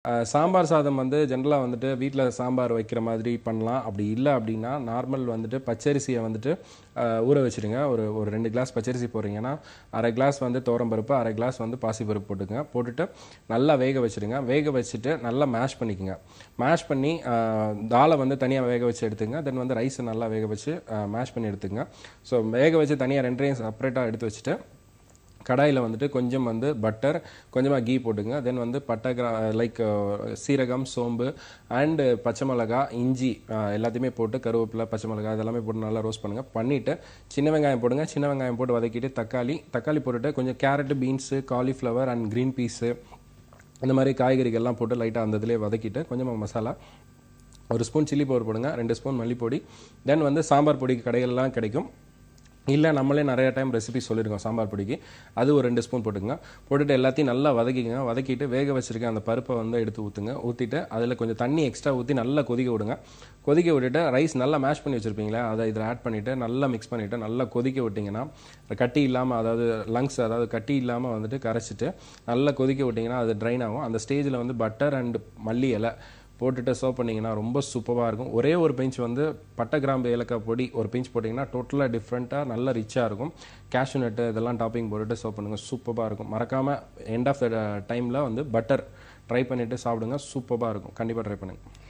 அஹ், சாம்பார் சாதம் வந்து ஜென்ரலாக வந்துட்டு வீட்டில் சாம்பார் வைக்கிற மாதிரி பண்ணலாம் அப்படி இல்லை அப்படின்னா நார்மல் வந்துட்டு பச்சரிசியை வந்துட்டு அஹ், ஊற வச்சிருங்க ஒரு ஒரு ரெண்டு கிளாஸ் பச்சரிசி போடுறீங்கன்னா அரை கிளாஸ் வந்து பருப்பு அரை கிளாஸ் வந்து பாசிப்பருப்பு போட்டுங்க போட்டுட்டு நல்லா வேக வச்சிருங்க வேக வச்சுட்டு நல்லா மேஷ் பண்ணிக்கோங்க மேஷ் பண்ணி அஹ், தாலை வந்து தனியாக வேக வச்சு எடுத்துங்க தென் வந்து ரைஸை நல்லா வேக வச்சு மேஷ் பண்ணி எடுத்துங்க ஸோ வேக வச்சு தனியாக ரெண்டையும் செப்பரேட்டாக எடுத்து வச்சுட்டு கடாயில் வந்துட்டு கொஞ்சம் வந்து பட்டர் கொஞ்சமாக கீ போட்டுங்க தென் வந்து பட்டை கிரா லைக் சீரகம் சோம்பு அண்டு பச்சை மிளகா இஞ்சி அஹ், எல்லாத்தையுமே போட்டு கருவேப்பிலை பச்சை மிளகா இதெல்லாமே போட்டு நல்லா ரோஸ்ட் பண்ணுங்கள் பண்ணிவிட்டு சின்ன வெங்காயம் போடுங்க சின்ன வெங்காயம் போட்டு வதக்கிட்டு தக்காளி தக்காளி போட்டுட்டு கொஞ்சம் carrot beans cauliflower and green peas இந்த மாதிரி காய்கறிகள்லாம் போட்டு லைட்டாக அந்த இதிலே வதக்கிட்டு கொஞ்சமாக மசாலா ஒரு ஸ்பூன் சில்லி பவுடர் போடுங்க ரெண்டு ஸ்பூன் மல்லிப்பொடி தென் வந்து சாம்பார் பொடி கடைகள்லாம் கிடைக்கும் இல்லை நம்மளே நிறைய டைம் ரெசிபி சொல்லியிருக்கோம் சாம்பார் பொடிக்கு அது ஒரு ரெண்டு ஸ்பூன் போட்டுங்க போட்டுட்டு எல்லாத்தையும் நல்லா வதக்கிங்க வதக்கிட்டு வேக வச்சிருக்க அந்த பருப்பை வந்து எடுத்து ஊற்றுங்க ஊற்றிட்டு அதில் கொஞ்சம் தண்ணி எக்ஸ்ட்ரா ஊற்றி நல்லா கொதிக்க விடுங்க கொதிக்க விட்டுட்டு ரைஸ் நல்லா மேஷ் பண்ணி வச்சுருப்பீங்களா அதை இதில் ஆட் பண்ணிவிட்டு நல்லா மிக்ஸ் பண்ணிவிட்டு நல்லா கொதிக்க விட்டிங்கன்னா கட்டி இல்லாமல் அதாவது லங்ஸ் அதாவது கட்டி இல்லாமல் வந்துட்டு கரைச்சிட்டு நல்லா கொதிக்க விட்டிங்கன்னா அது ட்ரைன் ஆகும் அந்த ஸ்டேஜில் வந்து பட்டர் அண்ட் மல்லி இலை போட்டுட்டு சர்வ் பண்ணிங்கன்னா ரொம்ப சூப்பராக இருக்கும் ஒரே ஒரு பிஞ்ச் வந்து பட்டை கிராம்பு ஏலக்காய் பொடி ஒரு பிஞ்ச் போட்டிங்கன்னா டோட்டலாக டிஃப்ரெண்ட்டாக நல்ல ரிச்சாக இருக்கும் கேஷ்யூ நட்டு இதெல்லாம் டாப்பிங் போட்டுட்டு சர்வ் பண்ணுங்கள் சூப்பராக இருக்கும் மறக்காமல் எண்ட் ஆஃப் த டைமில் வந்து பட்டர் ட்ரை பண்ணிவிட்டு சாப்பிடுங்க சூப்பராக இருக்கும் கண்டிப்பாக ட்ரை பண்ணுங்கள்